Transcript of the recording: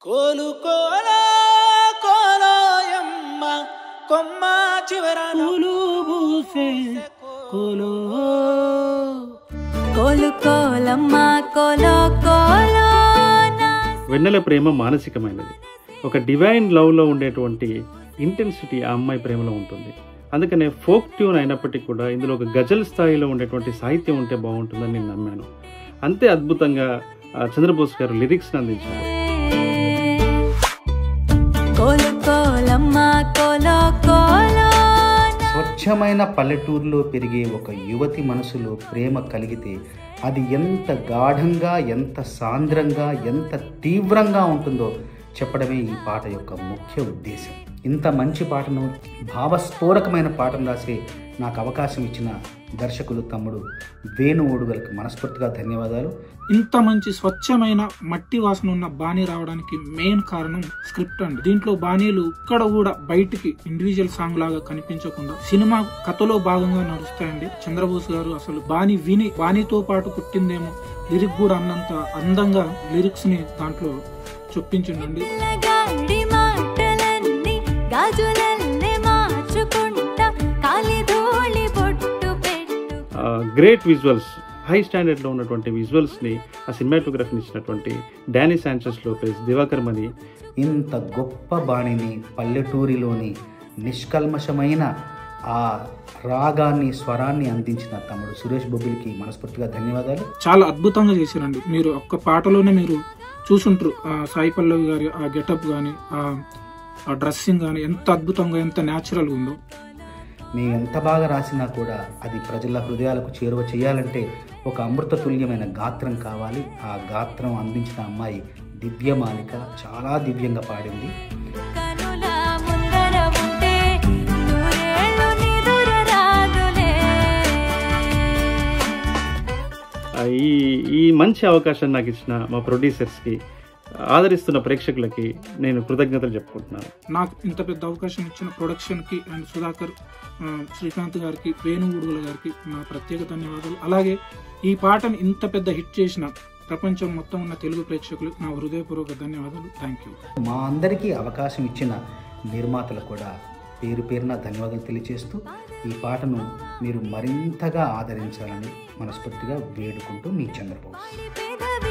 కోలు కోలో కోలోయమ్మ కొమ్మ చివర పూలు పూసే కోలో కోలు కోలమ్మ కోలో కోలో నా వెన్నెల ప్రేమ మానసికమైనది ఒక డివైన్ లవ్లో ఉండేటువంటి ఇంటెన్సిటీ ఆ అమ్మాయి ప్రేమలో ఉంటుంది అందుకనే ఫోక్ ట్యూన్ అయినప్పటికీ కూడా ఇందులో ఒక గజల్ స్థాయిలో ఉండేటువంటి సాహిత్యం ఉంటే బాగుంటుందని నేను నమ్మాను అంతే అద్భుతంగా ఆ, చంద్రబోస్ గారు లిరిక్స్ని అందించారు కోలు కోలమ్మ కోలో కోలో నా స్వచ్ఛమైన పల్లెటూరులో పెరిగే ఒక యువతి మనసులో ప్రేమ కలిగితే అది ఎంత గాఢంగా ఎంత సాంద్రంగా ఎంత తీవ్రంగా ఉంటుందో చెప్పడమే ఈ పాట యొక్క ముఖ్య ఉద్దేశం ఇంత మంచి పాటను భావస్ఫోరకమైన పాటను రాసే నాకు అవకాశం ఇచ్చిన దర్శకులు తమ్ముడు వేణు ఓడుగలకు మనస్ఫూర్తిగా ధన్యవాదాలు ఇంత మంచి స్వచ్ఛమైన మట్టి వాసన ఉన్న బాణీ రావడానికి మెయిన్ కారణం స్క్రిప్ట్ అండి దీంట్లో బాణీలు ఇక్కడ కూడా బయటికి ఇండివిజువల్ సాంగ్ లాగా కనిపించకుండా సినిమా కథలో భాగంగా నడుస్తాయండి చంద్రబోస్ గారు అసలు బాణి విని బాణీతో పాటు పుట్టిందేమో లిరిక్ కూడా అన్నంత అందంగా లిరిక్స్ ని దాంట్లో చొప్పించిండండి పిల్లగాడి మాటలన్నీ గాజులల్లే మార్చుకుంటా కాలి ధూళి బొట్టు పెట్టు గ్రేట్ విజువల్స్ హై స్టాండర్డ్లో ఉన్నటువంటి విజువల్స్ని ఆ సినిమాటోగ్రఫీని ఇచ్చినటువంటి Danny Sanchez Lopez Divakar Mani ఇంత గొప్ప బాణిని పల్లెటూరిలోని నిష్కల్మషమైన ఆ రాగాన్ని స్వరాన్ని అందించిన తమ్ముడు సురేష్ బొబ్బిలికి మనస్ఫూర్తిగా ధన్యవాదాలు చాలా అద్భుతంగా చేశారండి మీరు ఒక్క పాటలోనే మీరు చూసుంటారు ఆ సాయి పల్లవి గారి ఆ గెటప్ కానీ ఆ డ్రెస్సింగ్ కానీ ఎంత అద్భుతంగా ఎంత న్యాచురల్గా ఉందో మేము ఎంత బాగా రాసినా కూడా అది ప్రజల హృదయాలకు చేరువ చేయాలంటే ఒక అమృత తుల్యమైన గాత్రం కావాలి ఆ గాత్రం అందించిన అమ్మాయి దివ్యమాలిక చాలా దివ్యంగా పాడింది కనుల ముందర ఉంటే నూరేళ్ళు నిదుర రాదులే ఆ, ఈ ఈ మంచి అవకాశాన్ని నాకు ఇచ్చిన మా ప్రొడ్యూసర్స్కి ఆదరిస్తున్న ప్రేక్షకులకి నేను కృతజ్ఞతలు చెప్పుకుంటున్నాను నాకు ఇంత పెద్ద అవకాశం ఇచ్చిన ప్రొడక్షన్కి అండ్ సుధాకర్ ఆ, శ్రీకాంత్ గారికి వేణు ఉడుగుల గారికి నా ప్రత్యేక ధన్యవాదాలు అలాగే ఈ పాటను ఇంత పెద్ద హిట్ చేసిన ప్రపంచం మొత్తం ఉన్న తెలుగు ప్రేక్షకులకు నా హృదయపూర్వక ధన్యవాదాలు థ్యాంక్ యూ మా అందరికీ అవకాశం ఇచ్చిన నిర్మాతలు కూడా పేరు పేరున ధన్యవాదాలు తెలియజేస్తూ ఈ పాటను మీరు మరింతగా ఆదరించాలని మనస్ఫూర్తిగా వేడుకుంటూ మీ చంద్రబాబు పెదవి